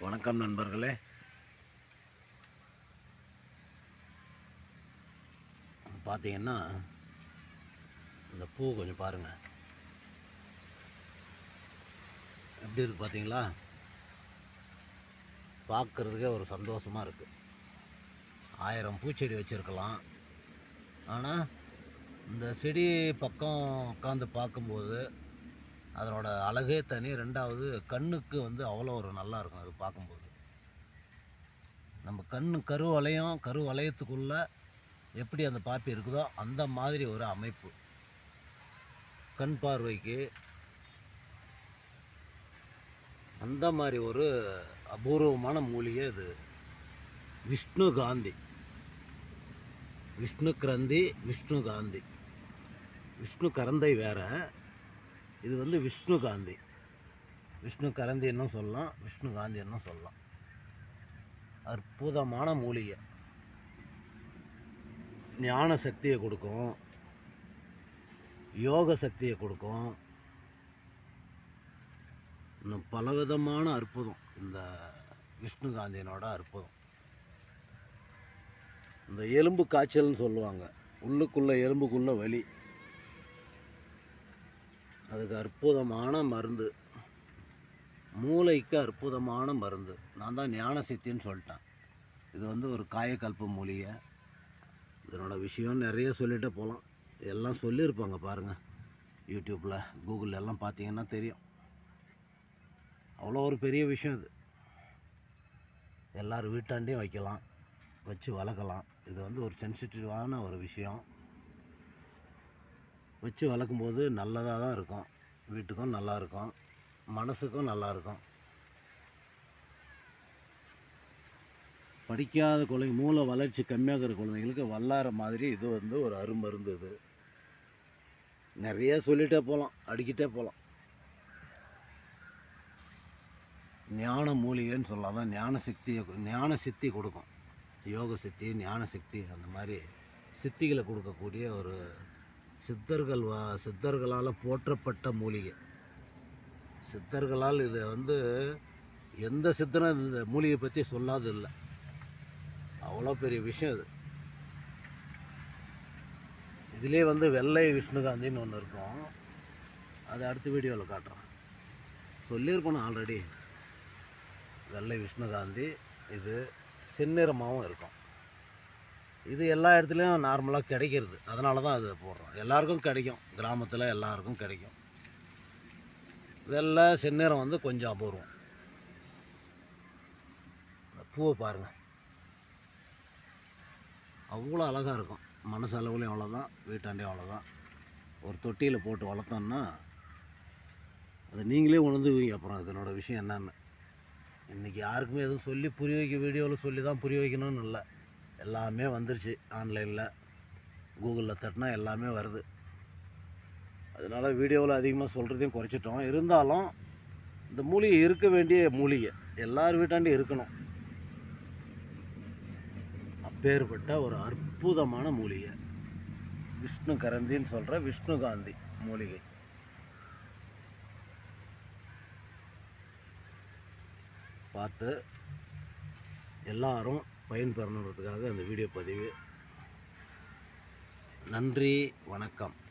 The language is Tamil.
வணக்கம் நண்பர்களே பார்த்தீங்கன்னா இந்த பூ கொஞ்சம் பாருங்கள் எப்படி இருக்கு பார்த்தீங்களா பார்க்குறதுக்கே ஒரு சந்தோஷமாக இருக்குது ஆயிரம் பூச்செடி வச்சுருக்கலாம் ஆனால் இந்த செடி பக்கம் உட்காந்து பார்க்கும்போது அதனோட அழகே தனி ரெண்டாவது கண்ணுக்கு வந்து அவ்வளோ ஒரு நல்லா இருக்கும் அது பார்க்கும்போது நம்ம கண்ணு கரு வளையம் கரு வளையத்துக்குள்ளே எப்படி அந்த பாப்பி இருக்குதோ அந்த மாதிரி ஒரு அமைப்பு கண் பார்வைக்கு அந்த மாதிரி ஒரு அபூர்வமான மூலிகை இது விஷ்ணு காந்தி விஷ்ணு கிரந்தி விஷ்ணு காந்தி விஷ்ணு கரந்தை வேற இது வந்து விஷ்ணு காந்தி விஷ்ணு கரந்தி என்னும் சொல்லலாம் விஷ்ணு காந்தி என்னும் சொல்லலாம் அற்புதமான மூலிகை ஞான சக்தியை கொடுக்கும் யோக சக்தியை கொடுக்கும் இன்னும் பலவிதமான அற்புதம் இந்த விஷ்ணு காந்தியனோட அற்புதம் இந்த எலும்பு காய்ச்சல்னு சொல்லுவாங்க உள்ளுக்குள்ள எலும்புக்குள்ள வலி அதுக்கு அற்புதமான மருந்து மூளைக்கு அற்புதமான மருந்து நான் தான் ஞான சித்தின்னு சொல்லிட்டேன் இது வந்து ஒரு காயக்கல்ப மூலிகை இதனோட விஷயம் நிறைய சொல்லிகிட்டே போகலாம் எல்லாம் சொல்லியிருப்பாங்க பாருங்கள் யூடியூப்பில் கூகுளில் எல்லாம் பார்த்தீங்கன்னா தெரியும் அவ்வளோ ஒரு பெரிய விஷயம் இது எல்லார் வீட்டாண்டையும் வைக்கலாம் வச்சு வளர்க்கலாம் இது வந்து ஒரு சென்சிட்டிவான ஒரு விஷயம் வச்சு வளர்க்கும்போது நல்லதாக தான் இருக்கும் வீட்டுக்கும் நல்லா இருக்கும் மனசுக்கும் நல்லா இருக்கும் படிக்காத குழந்தைங்க மூளை வளர்ச்சி கம்மியாகிற குழந்தைங்களுக்கு வல்லார மாதிரி இது வந்து ஒரு அருமருந்து இது நிறைய சொல்லிகிட்டே போகலாம் அடிக்கிட்டே போகலாம் ஞான மூலிகைன்னு சொல்லலாம் அதான் ஞான சக்தியை ஞான சித்தி கொடுக்கும் யோக சித்தி ஞான சக்தி அந்த மாதிரி சித்திகளை கொடுக்கக்கூடிய ஒரு சித்தர்கள் வா சித்தர்களால் போற்றப்பட்ட மூலிகை சித்தர்களால் இதை வந்து எந்த சித்தனும் இந்த மூலிகை பற்றி சொல்லாது இல்லை அவ்வளோ பெரிய விஷயம் இது இதிலே வந்து வெள்ளை விஷ்ணுகாந்தின்னு ஒன்று இருக்கும் அது அடுத்த வீடியோவில் காட்டுறேன் சொல்லியிருப்பேன் ஆல்ரெடி வெள்ளை விஷ்ணுகாந்தி இது செந்நிறமாகவும் இருக்கும் இது எல்லா இடத்துலையும் நார்மலாக கிடைக்கிறது அதனால தான் அது போடுறோம் எல்லாருக்கும் கிடைக்கும் கிராமத்தில் எல்லாருக்கும் கிடைக்கும் வெள்ளை செந்நிறம் வந்து கொஞ்சம் அபூர்வம் இந்த பூவை பாருங்கள் அவ்வளோ அழகாக இருக்கும் மனசு அளவுலையும் அவ்வளோதான் வீட்டாண்டையும் அவ்வளோதான் ஒரு தொட்டியில் போட்டு வளர்த்தோம்னா அதை நீங்களே உணர்ந்துவீங்க அப்புறம் இதனோட விஷயம் என்னன்னு இன்றைக்கி யாருக்குமே எதுவும் சொல்லி புரிய வைக்க வீடியோவில் சொல்லி தான் புரிய வைக்கணும்னு இல்லை எல்லாமே வந்துருச்சு ஆன்லைனில் கூகுளில் தட்டினா எல்லாமே வருது அதனால் வீடியோவில் அதிகமாக சொல்கிறதையும் குறைச்சிட்டோம் இருந்தாலும் இந்த மூலிகை இருக்க வேண்டிய மூலிகை எல்லார் வீட்டாண்டையும் இருக்கணும் அப்பேற்பட்ட ஒரு அற்புதமான மூலிகை விஷ்ணு கரந்தின்னு சொல்கிற விஷ்ணு காந்தி மூலிகை பார்த்து எல்லாரும் பயன்பெறணுன்றதுக்காக அந்த வீடியோ பதிவு நன்றி வணக்கம்